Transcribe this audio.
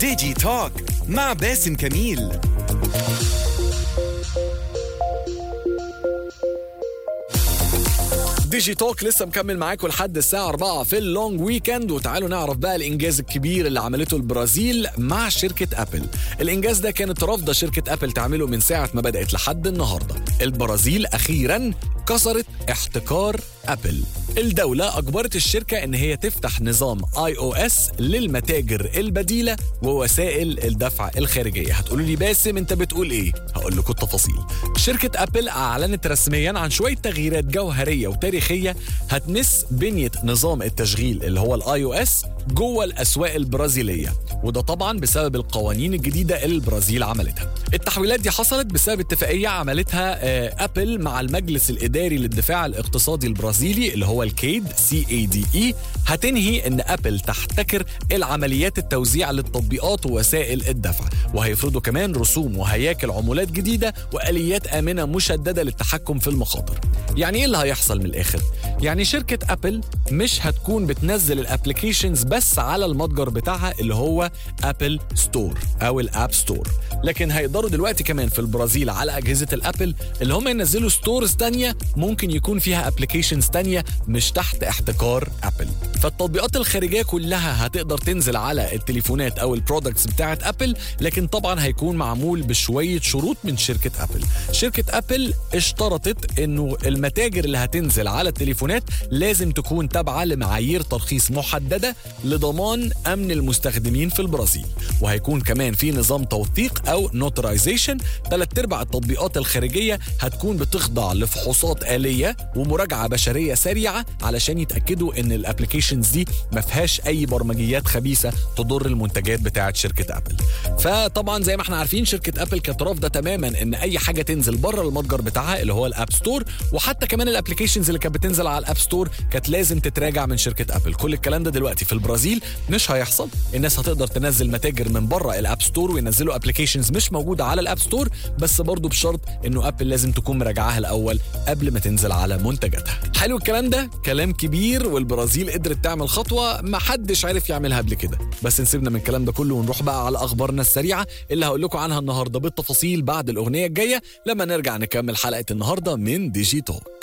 ديجي توك مع باسم كميل ديجي توك لسه مكمل معاكم لحد الساعة 4 في اللونج ويكند وتعالوا نعرف بقى الإنجاز الكبير اللي عملته البرازيل مع شركة أبل الإنجاز ده كانت رافضة شركة أبل تعمله من ساعة ما بدأت لحد النهاردة البرازيل أخيرا كسرت احتكار أبل الدولة أجبرت الشركة إن هي تفتح نظام اي او اس للمتاجر البديلة ووسائل الدفع الخارجية هتقولوا لي باسم انت بتقول ايه هقول لكم التفاصيل شركة أبل أعلنت رسميا عن شوية تغييرات جوهرية وتاريخية هتمس بنية نظام التشغيل اللي هو الاي او اس جوه الأسواق البرازيلية وده طبعا بسبب القوانين الجديدة اللي البرازيل عملتها التحويلات دي حصلت بسبب اتفاقية عملتها آه، أبل مع المجلس الإداري للدفاع الاقتصادي البرازيلي اللي هو الكيد سي اي دي اي هتنهي ان ابل تحتكر العمليات التوزيع للتطبيقات ووسائل الدفع وهيفرضوا كمان رسوم وهياكل عمولات جديده واليات امنه مشدده للتحكم في المخاطر يعني ايه اللي هيحصل من الاخر يعني شركه ابل مش هتكون بتنزل الابلكيشنز بس على المتجر بتاعها اللي هو ابل ستور او الاب ستور لكن هيقدروا دلوقتي كمان في البرازيل على اجهزه الابل اللي هم ينزلوا ستورز تانية ممكن يكون فيها ابلكيشنز تانية مش تحت احتكار ابل فالتطبيقات الخارجيه كلها هتقدر تنزل على التليفونات او البرودكتس بتاعه ابل لكن طبعا هيكون معمول بشويه شروط من شركه ابل شركه ابل اشترطت انه المتاجر اللي هتنزل على التليفونات لازم تكون تابعه لمعايير ترخيص محدده لضمان امن المستخدمين في البرازيل وهيكون كمان في نظام توثيق او نوترايزيشن ثلاث ارباع التطبيقات الخارجيه هتكون بتخضع لفحوصات اليه ومراجعه بشريه سريعه علشان يتاكدوا ان الابلكيشنز دي ما فيهاش اي برمجيات خبيثه تضر المنتجات بتاعه شركه ابل فطبعا زي ما احنا عارفين شركه ابل كانت رافضه تماما ان اي حاجه تنزل بره المتجر بتاعها اللي هو الاب ستور وحتى كمان الابلكيشنز اللي كانت بتنزل على الاب ستور كانت لازم تتراجع من شركه ابل كل الكلام ده دلوقتي في البرازيل مش هيحصل الناس هتقدر تنزل متاجر من بره الاب ستور وينزلوا ابلكيشنز مش موجوده على الاب ستور بس برضه بشرط انه ابل لازم تكون مراجعاها الاول قبل ما تنزل على منتجاتها حلو الكلام ده كلام كبير والبرازيل قدرت تعمل خطوه ما حدش عارف يعملها قبل كده بس نسيبنا من الكلام ده كله ونروح بقى على اخبارنا السريعه اللي هقول لكم عنها النهارده بالتفاصيل بعد الاغنيه الجايه لما نرجع نكمل حلقه النهارده من ديجي توك